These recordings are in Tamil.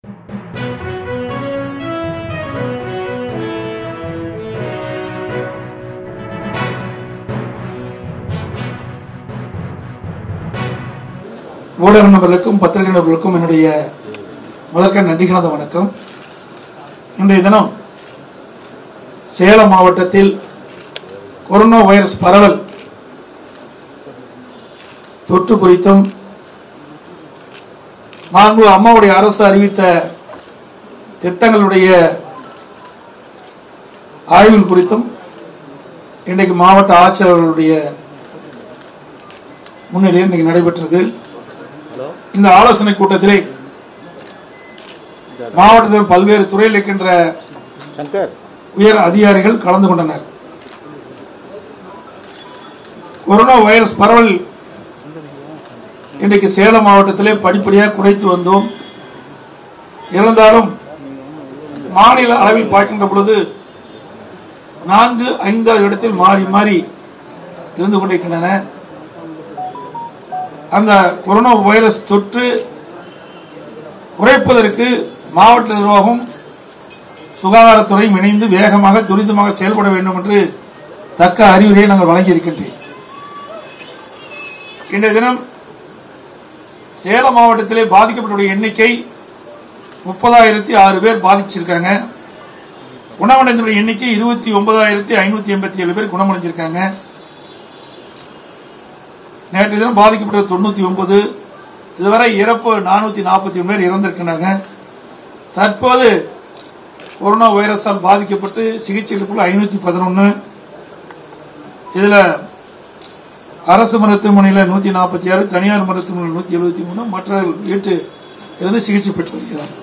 ஊடக நபர்களுக்கும் பத்திரிகை நபர்களுக்கும் என்னுடைய முதற்க நன்றி கலந்த வணக்கம் இன்றைய தினம் சேலம் மாவட்டத்தில் கொரோனா வைரஸ் பரவல் தொற்று குறித்தும் மாண்பு அம்மாவுடைய அரசு அறிவித்த திட்டங்களுடைய ஆய்வில் குறித்தும் இன்றைக்கு மாவட்ட ஆட்சியாளர்களுடைய முன்னிலையில் இன்னைக்கு நடைபெற்றது இந்த ஆலோசனை கூட்டத்திலே மாவட்டத்தில் பல்வேறு துறையில் இருக்கின்ற சங்கர் உயர் அதிகாரிகள் கலந்து கொண்டனர் கொரோனா வைரஸ் பரவல் இன்றைக்கு சேலம் மாவட்டத்திலே படிப்படியாக குறைத்து வந்தோம் இருந்தாலும் மாநில அளவில் பார்க்கின்ற பொழுது நான்கு ஐந்தாவது இடத்தில் மாறி மாறி இருந்து கொண்டிருக்கின்றன அந்த கொரோனா வைரஸ் தொற்று குறைப்பதற்கு மாவட்ட நிர்வாகம் சுகாதாரத்துறையும் இணைந்து வேகமாக துரிதமாக செயல்பட வேண்டும் என்று தக்க அறிவுரையை நாங்கள் வழங்கியிருக்கின்றேன் இன்றைய தினம் சேலம் மாவட்டத்திலே பாதிக்கப்பட்டுள்ள எண்ணிக்கை முப்பதாயிரத்தி ஆறு பேர் பாதிச்சிருக்காங்க குணமடைந்தவருடைய எண்ணிக்கை இருபத்தி ஒன்பதாயிரத்தி ஐநூத்தி எண்பத்தி ஏழு பேர் குணமடைஞ்சிருக்காங்க நேற்று தினம் பாதிக்கப்பட்ட தொண்ணூத்தி ஒன்பது இதுவரை இறப்பு நானூத்தி நாற்பத்தி பேர் இறந்திருக்கிறாங்க தற்போது கொரோனா வைரஸால் பாதிக்கப்பட்டு சிகிச்சை எடுப்புள்ள ஐநூத்தி பதினொன்னு இதுல அரசு மருத்துவமனையில் நூத்தி நாற்பத்தி ஆறு தனியார் மருத்துவமனையில் நூத்தி எழுபத்தி மூணு மற்ற வீட்டு இருந்து சிகிச்சை பெற்று வருகிறார்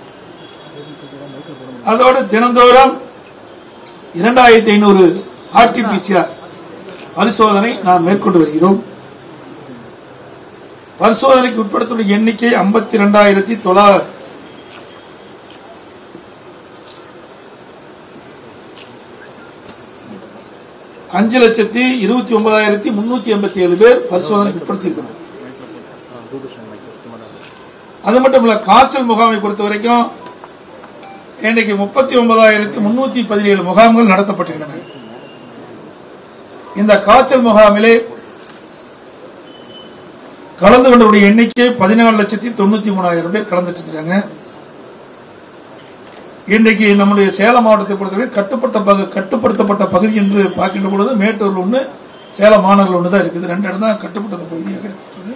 அதோடு தினந்தோறும் இரண்டாயிரத்தி ஐநூறு ஆர்டிபிசிஆர் பரிசோதனை நாம் மேற்கொண்டு வருகிறோம் பரிசோதனைக்கு உட்படுத்துள்ள எண்ணிக்கை ஐம்பத்தி ரெண்டாயிரத்தி தொள்ளாயிரம் அஞ்சு லட்சத்தி இருபத்தி ஒன்பதாயிரத்தி முன்னூத்தி எண்பத்தி ஏழு பேர் பரிசோதனைக்கு உட்படுத்தியிருக்கிறோம் அது மட்டும் இல்ல காய்ச்சல் முகாமை பொறுத்த வரைக்கும் இன்றைக்கு முப்பத்தி ஒன்பதாயிரத்தி முன்னூத்தி பதினேழு முகாம்கள் நடத்தப்பட்டிருக்கின்றன இந்த காய்ச்சல் முகாமிலே கலந்து கொண்டவருடைய எண்ணிக்கை பதினாலு லட்சத்தி தொண்ணூத்தி மூணாயிரம் பேர் கலந்துட்டு இருக்காங்க இன்றைக்கு நம்முடைய சேலம் மாவட்டத்தை பொறுத்தவரை கட்டுப்பட்ட பகு கட்டுப்படுத்தப்பட்ட பகுதி என்று பார்க்கின்ற பொழுது மேட்டூர்ல ஒன்று சேலம் மாநகரில் ஒன்று தான் இருக்குது ரெண்டு இடம் தான் கட்டுப்பட்ட பகுதியாக இருக்கிறது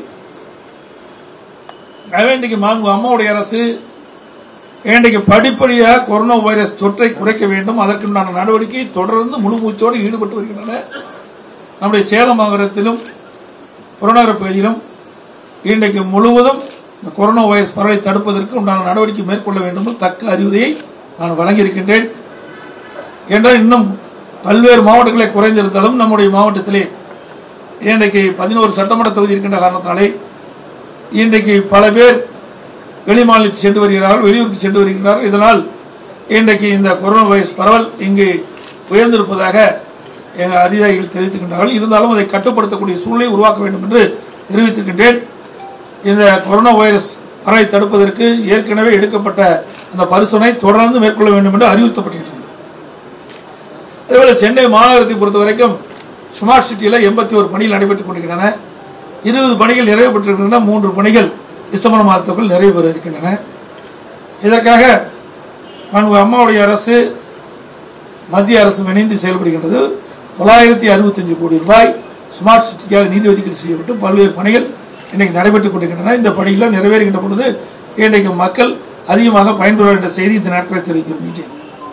எனவே இன்றைக்கு மாண்பு அம்மாவுடைய அரசு இன்றைக்கு படிப்படியாக கொரோனா வைரஸ் தொற்றை குறைக்க வேண்டும் அதற்குண்டான நடவடிக்கை தொடர்ந்து முழு மூச்சோடு ஈடுபட்டு வருகின்றன நம்முடைய சேலம் மாவட்டத்திலும் புறநகர பகுதியிலும் இன்றைக்கு முழுவதும் இந்த கொரோனா வைரஸ் பரவலை தடுப்பதற்கு உண்டான நடவடிக்கை மேற்கொள்ள வேண்டும் என்று தக்க அறிவுரையை நான் வழங்கியிருக்கின்றேன் என்றால் இன்னும் பல்வேறு மாவட்டங்களை குறைந்திருந்தாலும் நம்முடைய மாவட்டத்திலே இன்றைக்கு பதினோரு சட்டமன்ற தொகுதி இருக்கின்ற காரணத்தினாலே இன்றைக்கு பல பேர் வெளிமாநிலத்தில் சென்று வருகிறார்கள் வெளியூருக்கு சென்று வருகிறார்கள் இதனால் இன்றைக்கு இந்த கொரோனா வைரஸ் பரவல் இங்கு உயர்ந்திருப்பதாக எங்கள் அதிகாரிகள் தெரிவித்துக்கின்றார்கள் இருந்தாலும் அதை கட்டுப்படுத்தக்கூடிய சூழ்நிலை உருவாக்க வேண்டும் என்று தெரிவித்திருக்கின்றேன் இந்த கொரோனா வைரஸ் பரவை தடுப்பதற்கு ஏற்கனவே எடுக்கப்பட்ட அந்த பரிசோதனை தொடர்ந்து மேற்கொள்ள வேண்டும் என்று அறிவுறுத்தப்பட்டிருக்கிறது அதேபோல சென்னை மாநகரத்தை பொறுத்த வரைக்கும் ஸ்மார்ட் சிட்டியில் எண்பத்தி ஒரு பணிகள் நடைபெற்றுக் கொண்டிருக்கின்றன இருபது பணிகள் நிறைவு பெற்றிருக்கின்றன மூன்று பணிகள் டிசம்பர் மாதத்துக்குள் நிறைவு பெற இருக்கின்றன இதற்காக மாண்பு அம்மாவுடைய அரசு மத்திய அரசு இணைந்து செயல்படுகின்றது தொள்ளாயிரத்தி அறுபத்தஞ்சு கோடி ரூபாய் ஸ்மார்ட் சிட்டிக்காக நிதி ஒதுக்கீடு செய்யப்பட்டு பல்வேறு பணிகள் இன்றைக்கு நடைபெற்றுக் கொண்டிருக்கின்றன இந்த பணிகள் நிறைவேறுகின்ற பொழுது இன்றைக்கு மக்கள் அதிகமாக பயன்பெற என்ற செய்தி இந்த நேரத்தில் தெரிவிக்கிறேன்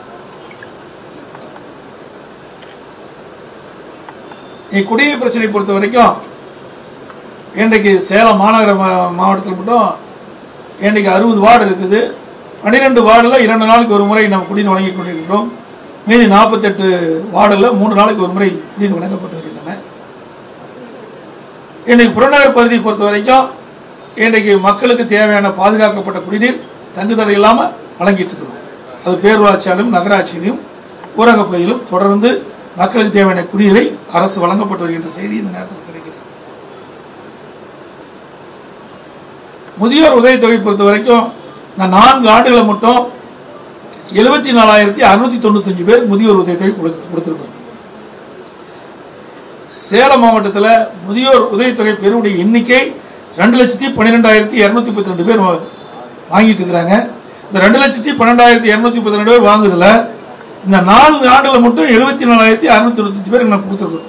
குடிநீர் பிரச்சனை பொறுத்த வரைக்கும் இன்றைக்கு சேலம் மாநகர மா- மாவட்டத்தில் மட்டும் இன்றைக்கு அறுபது வார்டு இருக்குது பன்னிரெண்டு வார்டில் இரண்டு நாளுக்கு ஒரு முறை நம்ம குடிநீர் வழங்கி கொண்டிருக்கிறோம் மீதி நாற்பத்தெட்டு வார்டில் மூன்று நாளைக்கு ஒரு முறை குடிநீர் வழங்கப்பட்டு வருகின்றன இன்றைக்கு புறநகர் பகுதியை பொறுத்த வரைக்கும் இன்றைக்கு மக்களுக்கு தேவையான பாதுகாக்கப்பட்ட குடிநீர் தங்குதடை இல்லாமல் வழங்கிட்டு இருக்கிறோம் அது பேரூராட்சியாலும் நகராட்சியிலும் ஊரக பகுதியிலும் தொடர்ந்து மக்களுக்கு தேவையான குடிநீரை அரசு வழங்கப்பட்டு வருகின்ற செய்தி இந்த நேரத்தில் தெரிவிக்கிறேன் முதியோர் உதவித்தொகை பொறுத்த வரைக்கும் இந்த நான்கு ஆண்டுகளை மட்டும் எழுபத்தி நாலாயிரத்தி அறுநூத்தி தொண்ணூத்தஞ்சு பேர் முதியோர் உதவித்தொகை கொடுத்து- கொடுத்திருக்கோம் சேலம் மாவட்டத்தில் முதியோர் உதவித்தொகை பெறுவடைய எண்ணிக்கை ரெண்டு லட்சத்தி பன்னிரெண்டாயிரத்தி இரநூத்தி முப்பத்தி ரெண்டு பேர் வா- வாங்கிட்டு இருக்கிறாங்க இந்த ரெண்டு லட்சத்தி பன்னெண்டாயிரத்தி இரநூத்தி முப்பத்தி ரெண்டு பேர் வாங்குதுல இந்த நான்கு ஆண்டுல மட்டும் எழுபத்தி நாலாயிரத்தி அறுநூத்தி தொண்ணூத்தஞ்சு பேர் நான் கொடுத்துருக்கோம்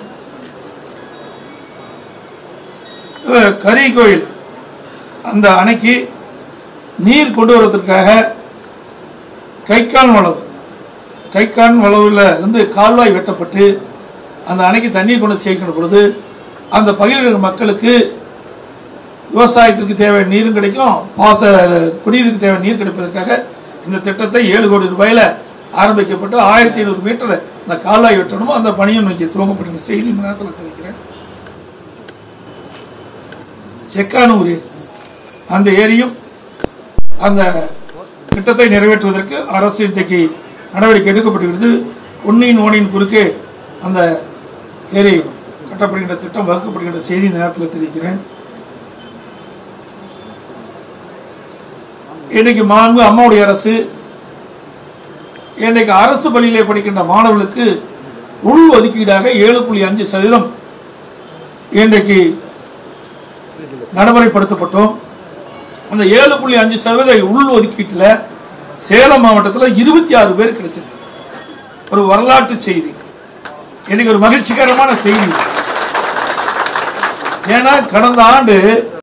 அஹ் கரி கோயில் அந்த அணைக்கு நீர் கொண்டு வருவதற்காக கைக்கால் வளவு கைக்கான் வளவில் இருந்து கால்வாய் வெட்டப்பட்டு அந்த அணைக்கு தண்ணீர் கொண்டு சேர்க்கிற பொழுது அந்த பகுதியில் இருக்கிற மக்களுக்கு விவசாயத்திற்கு தேவையான நீரும் கிடைக்கும் பாச குடிநீருக்கு தேவையான நீர் கிடைப்பதற்காக இந்த திட்டத்தை ஏழு கோடி ரூபாயில ஆரம்பிக்கப்பட்டு ஆயிரத்தி ஐநூறு மீட்டர் இந்த கால்வாய் வெட்டணுமோ அந்த பணியும் நோக்கி துவங்கப்பட்ட செய்தி இந்த நேரத்தில் தெரிவிக்கிறேன் செக்கானூர் ஏரி. அந்த ஏரியும் அந்த திட்டத்தை நிறைவேற்றுவதற்கு அரசு இன்றைக்கு நடவடிக்கை எடுக்கப்பட்டுகிறது பொன்னியின் ஓனியின் குறுக்கே அந்த ஏரி கட்டப்படுகின்ற திட்டம் வகுக்கப்படுகின்ற செய்தி இந்த நேரத்தில் தெரிவிக்கிறேன் இன்னைக்கு மாண்பு அம்மாவுடைய அரசு இன்னைக்கு அரசு பள்ளியிலே படிக்கின்ற மாணவர்களுக்கு உள் ஒதுக்கீடாக ஏழு புள்ளி அஞ்சு சதவீதம் இன்றைக்கு நடைமுறைப்படுத்தப்பட்டோம் அந்த ஏழு புள்ளி அஞ்சு சதவீத உள் ஒதுக்கீட்டில் சேலம் மாவட்டத்தில் இருபத்தி ஆறு பேர் கிடைச்சிருக்கு ஒரு வரலாற்று செய்தி எனக்கு ஒரு மகிழ்ச்சிகரமான செய்தி ஏன்னா கடந்த ஆண்டு